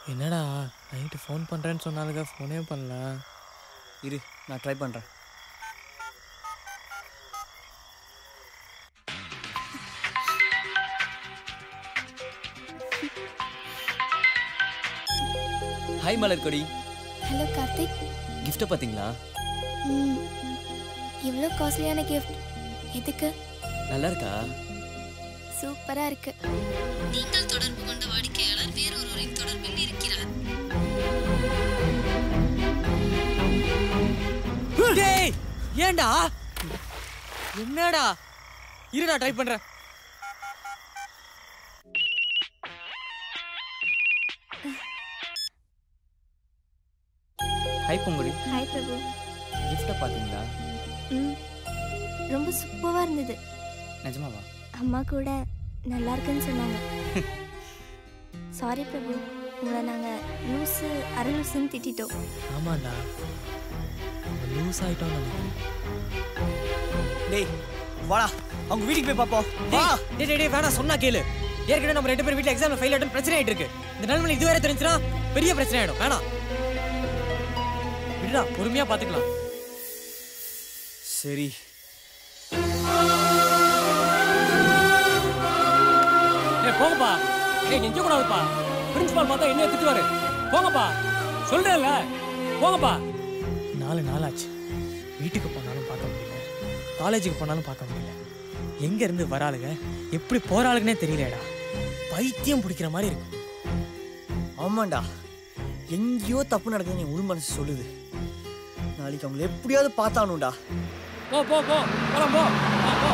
என்னடா night phone பண்ணுறேன்னு சொன்னாலுங்க ஃபோனே பண்ணல இரு நான் ட்ரை பண்ணுறேன் ஹாய் மலர்கொடி ஹலோ கார்த்திக் கிஃப்ட்டை பார்த்தீங்களா ம் இவ்வளோ காஸ்ட்லியான கிஃப்ட் எதுக்கு நல்லா இருக்கா சூப்பரா இருக்கு நீங்கள் தொடர்பு கொண்ட வாடிக்கையாளர் வேறொருவரின் தொடர்பில் இருக்கிறார் டேய் ஏன்டா என்னடா இரு நான் ட்ரை பண்றேன் ஹாய் பொங்குடி ஹாய் பிரபு கிஃப்ட்டை பார்த்தீங்களா ம் ரொம்ப சூப்பராக இருந்தது நிஜமாவா அம்மா கூட நல்லா இருக்குன்னு சொன்னாங்க சாரி பிரபு உங்களை நாங்கள் லூஸு அரலூசுன்னு திட்டிட்டோம் ஆமாண்டா நம்ம லூஸ் ஆயிட்டோம் நினைக்கிறேன் டேய் வாடா அவங்க வீட்டுக்கு போய் பார்ப்போம் வா டேய் டேய் டேய் வேணாம் சொன்னா கேளு ஏற்கனவே நம்ம ரெண்டு பேரும் வீட்ல எக்ஸாம்ல ஃபெயில் ஆயிட்டு பிரச்சனை ஆயிட்டு இருக்கு இந்த நிலைமையில இது வேற தெரிஞ்சுனா பெரிய பிரச்சனை ஆயிடும் வேணாம் விடுடா பொறுமையா பாத்துக்கலாம் சரி ஏய் போங்கப்பா ஏய் எங்க கூடாதுப்பா பிரின்சிபால் பார்த்தா என்ன திட்டுவாரு போங்கப்பா சொல்றேன்ல போங்கப்பா நாலு நாள் ஆச்சு வீட்டுக்கு போனாலும் பார்க்க முடியல காலேஜுக்கு போனாலும் பார்க்க முடியல எங்க இருந்து வராளுங்க எப்படி போறாளுங்கன்னே தெரியலடா பைத்தியம் பிடிக்கிற மாதிரி இருக்கு ஆமாண்டா எங்கேயோ தப்பு நடக்குதுன்னு என் உள் மனசு சொல்லுது நாளைக்கு அவங்கள எப்படியாவது பார்த்தானும்டா போ போ போ போலாம் போ ஆ, போ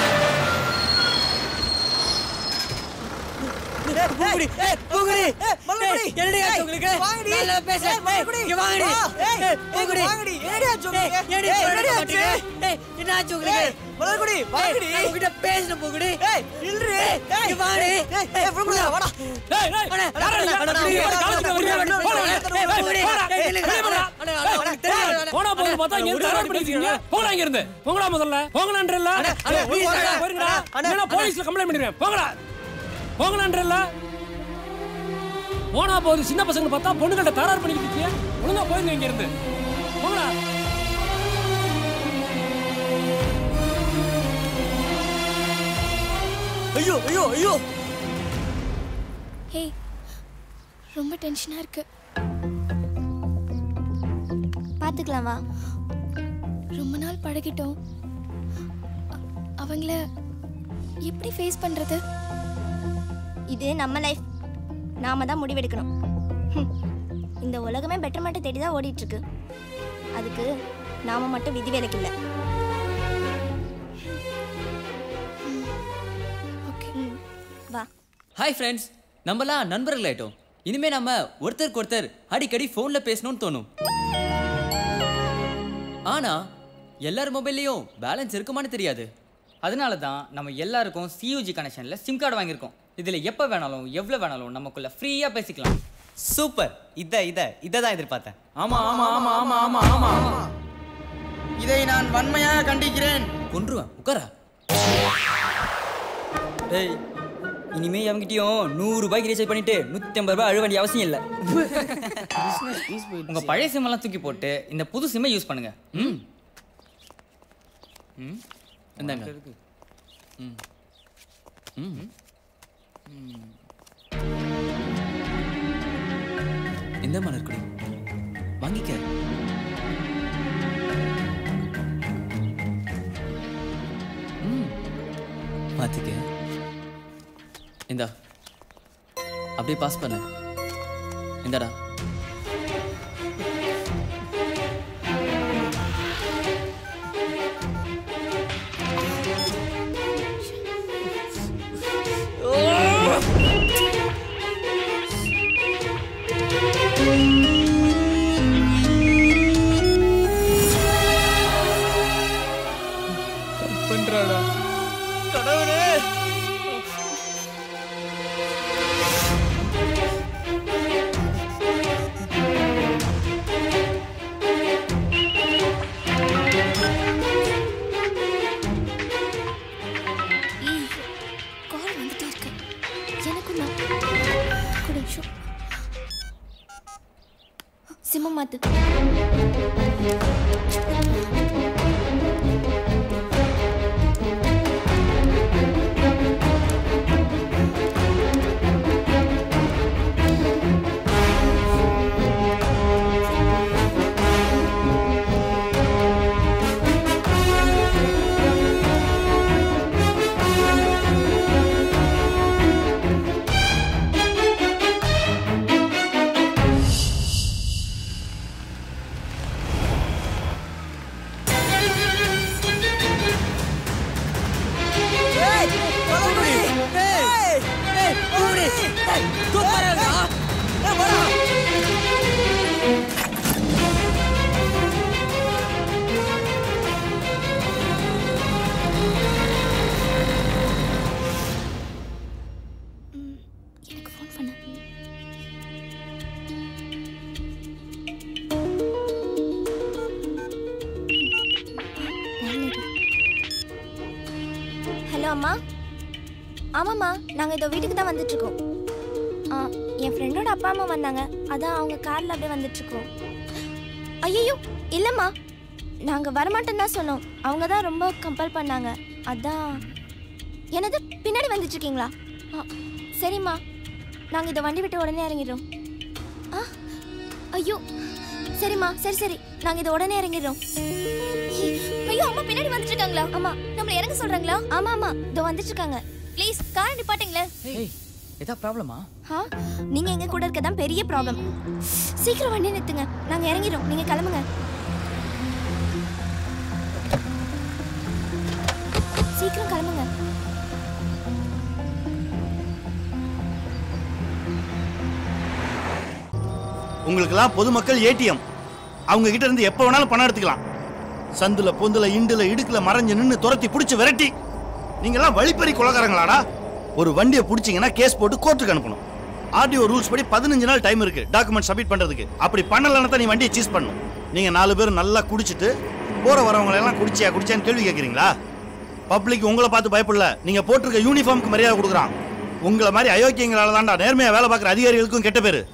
பூங்குடி, ஏய், பூங்குடி, ஏய், என்னடி ஆச்சு உங்களுக்கு? நல்லா பேசு. ஏய், இங்க வாங்கடி. ஏய், பூங்குடி. ஏய், என்னடி சொல்ல மாட்டீங்க? ஏய், என்ன ஆச்சு உங்களுக்கு? மலர்குடி ஏய், நான் உங்ககிட்ட பேசணும் பூங்குடி. நில்றி இங்க வாங்கடி. ஏய், பூங்குடி, வாடா. ஏய் ஏய் அண்ணே, யாரா நீ? அண்ணே, நீ அண்ணே, காலேஜுக்கு வரியா? அண்ணே, போடா, அண்ணே, ஏய், பூங்குடி, போடா. ஏய், நில்லுங்க. வெளிய போடா. அண்ணே, அண்ணே, உனக்கு தெரியாது, அண்ணே. போனா போகுது பார்த்தா இங்க விடுடா, தகராறு பண்ணிருக்கீங்க போங்கடா இங்க இருந்து போங்கடா முதல்ல போங்கடான்றல்ல அண்ணே, அண்ணே, please, அண்ணே. போயிருங்கடா அண்ணே, இல்லைன்னா அண்ணே. போலீஸ்ல கம்ப்ளைண்ட் பண்ணிடுவேன் போங்கடா போங்கடான்றல்ல போனா போகுது சின்ன பசங்க பார்த்தா பொண்ணுகிட்ட தகராறு பண்ணிக்கிட்டு இருக்கீங்க ஒழுங்கா போயிருங்க இங்க இருந்து போங்கடா ஐயோ ஐயோ ஐயோ ஹே ரொம்ப டென்ஷனாக இருக்கு பார்த்துக்கலாம் வா ரொம்ப நாள் பழகிட்டோம் அ- அவங்கள எப்படி ஃபேஸ் பண்ணுறது இது நம்ம லைஃப் நாம தான் முடிவெடுக்கணும் ஹம். இந்த உலகமே பெட்டர்மெண்ட்டை தேடி தான் ஓடிட்டு இருக்கு அதுக்கு நாம மட்டும் விதிவிலக்கு இல்லை ஓகே வா ஹாய் ஃப்ரெண்ட்ஸ் நம்மலாம் நண்பர்கள் ஆயிட்டோம் இனிமே நம்ம ஒருத்தருக்கு ஒருத்தர் அடிக்கடி ஃபோன்ல பேசணும்னு தோணும் ஆனா எல்லார் மொபைல்லையும் பேலன்ஸ் இருக்குமான்னு தெரியாது அதனால தான் நம்ம எல்லாருக்கும் சியூஜி கனெக்ஷனில் சிம் கார்டு வாங்கியிருக்கோம் இதில் எப்போ வேணாலும் எவ்வளோ வேணாலும் நமக்குள்ள ஃப்ரீயாக பேசிக்கலாம் சூப்பர் இத இத இத தான் எதிர்பார்த்தேன் ஆமா ஆமா ஆமா ஆமா ஆமா ஆமா ஆமா இதை நான் வன்மையாக கண்டிக்கிறேன் கொன்றுவேன் உட்காரா டேய் இனிமே எவங்கிட்டயும் நூறு ரூபாய்க்கு ரீசார்ஜ் பண்ணிட்டு நூற்றி ஐம்பது ரூபாய் அழுவ வேண்டிய அவசியம் இல்லை உங்கள் பழைய சிம் எல்லாம் தூக்கி போட்டு இந்த புது சிம்மை யூஸ் பண்ணுங்க ம் ம் இந்தாங்க ம் ம் இந்த மலர்குடி வாங்கிக்க ம் மாத்திக்க இந்தா அப்படியே பாஸ் பண்ணு இந்தாடா பண்றாடா கடவுளே சிம்மம் மாத்து எனக்கு ஃபோன் பண்ணு ஹலோ அம்மா ஆமாம்மா நாங்கள் இதோ வீட்டுக்கு தான் வந்துட்டுருக்கோம் ஆ என் ஃப்ரெண்டோட அப்பா அம்மா வந்தாங்க அதான் அவங்க காரில் அப்படியே வந்துட்டுருக்கோம் ஐயோ இல்லைம்மா நாங்கள் வரமாட்டோன்னு தான் சொன்னோம் அவங்க தான் ரொம்ப கம்பல் பண்ணாங்க அதான் என்னது பின்னாடி வந்துட்டுருக்கீங்களா ஆ சரிம்மா நாங்கள் இதை வண்டி விட்டு உடனே இறங்கிடுறோம் ஆ ஐயோ சரிம்மா சரி சரி நாங்கள் இதை உடனே இறங்கிடுறோம் ஐயோ அம்மா பின்னாடி வந்துட்டு இருக்காங்களா ஆமா நம்மள இறங்க சொல்றாங்களா ஆமா ஆமா இதோ வந்துட்டு இருக்காங்க ப்ளீஸ் கார் நிப்பாட்டுங்களேன் ஏய் ஏதா ப்ராப்ளமா ஆ நீங்க எங்க கூட இருக்க தான் பெரிய ப்ராப்ளம் சீக்கிரம் வண்டி நிறுத்துங்க நாங்க இறங்கிடுறோம் நீங்க கிளம்புங்க சீக்கிரம் கிளம்புங்க உங்களுக்கெல்லாம் பொதுமக்கள் ஏடிஎம் அவங்க கிட்ட இருந்து எப்போ வேணாலும் பணம் எடுத்துக்கலாம் சந்துல பொந்துல இண்டுல இடுக்குல மறைஞ்சு நின்னு துரத்தி பிடிச்சி விரட்டி நீங்கெல்லாம் வழிப்பறி கொலகாரங்களாடா ஒரு வண்டியை பிடிச்சிங்கன்னா கேஸ் போட்டு கோர்ட்டுக்கு அனுப்பணும் ஆர்டிஓ ரூல்ஸ் படி பதினஞ்சு நாள் டைம் இருக்கு டாக்குமெண்ட் சப்மிட் பண்றதுக்கு அப்படி பண்ணலன்னா தான் நீ வண்டியை சீஸ் பண்ணணும் நீங்க நாலு பேர் நல்லா குடிச்சிட்டு போற வரவங்களை எல்லாம் குடிச்சியா குடிச்சியான்னு கேள்வி கேட்குறீங்களா பப்ளிக் உங்களை பார்த்து பயப்படல நீங்க போட்டிருக்க யூனிஃபார்முக்கு மரியாதை கொடுக்குறான் உங்களை மாதிரி அயோக்கியங்களால தான்டா நேர்மையா வேலை பார்க்குற அதிகாரிகளுக்கும் கெட்ட பேரு